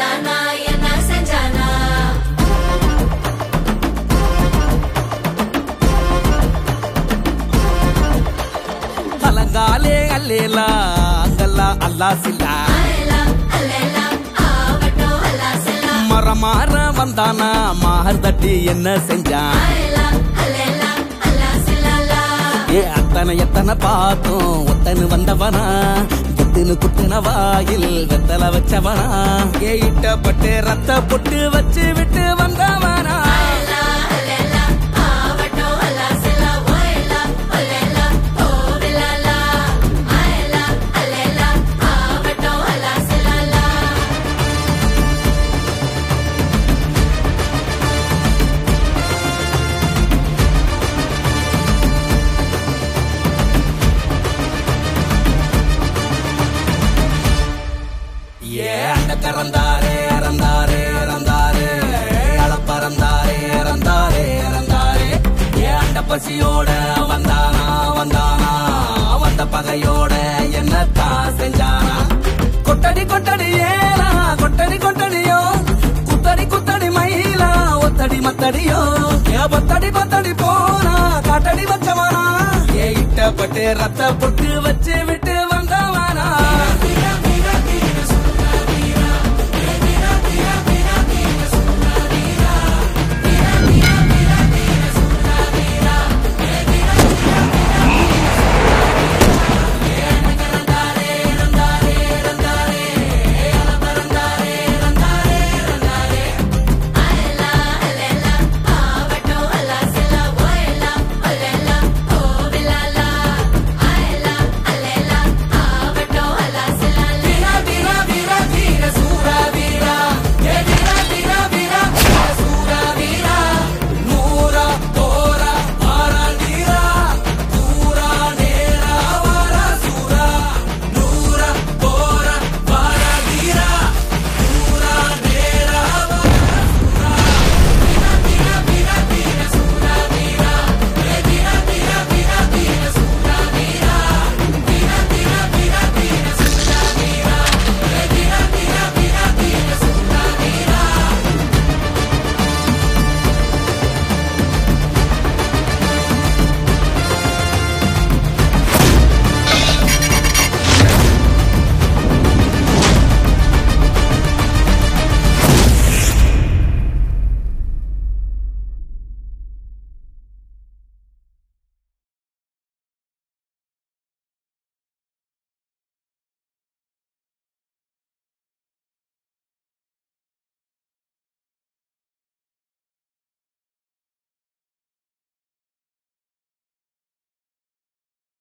வந்தானா என்ன செஞ்சானா அலங்காலே அல்லேலா அங்கல்லா அல்லா சில்லா அலைலாம் அல்லலாம் ஆவட்டும் அல்லா செல்லாம் மரமாற வந்தானா மார் தட்டி என்ன செஞ்சான் அலைலாம் அல்லலாம் அல்லா செல்லலா ஏ அத்தனை எத்தனை பார்த்தோம் ஒத்தனு வந்தவனா குத்துனு குத்துன வாயில் வெத்தல வச்சவனா ஏ இட்டப்பட்டு ரத்த பொட்டு வச்சு விட்டு வந்தவனா அலைலாம் அல்லலாம் ஆவட்டும் அல்லா செல்லாம் ஓயலாம் அல்லலாம் ஓவிலலா அலைலாம் அல்லலாம் ஆவட்டும் அல்லா செல்லலா ஏ அண்ட கறந்தாரே இறந்தாரே இறந்தாரே அளப்பறந்தாரே இறந்தாரே இறந்தாரே ஏ அண்ட பசியோட வந்தானா வந்தானா வந்த பகையோட என்னத்தான் செஞ்சானா கொட்டடி கொட்டடி ஏலா கொட்டடி கொட்டடியோ குத்தடி குத்தடி மயிலா ஒத்தடி மத்தடியோ ஏ பத்தடி பத்தடி போனா காட்டடி வச்சவனா ஏ இட்டப்பட்டு ரத்த பொட்டு வச்சு விட்டு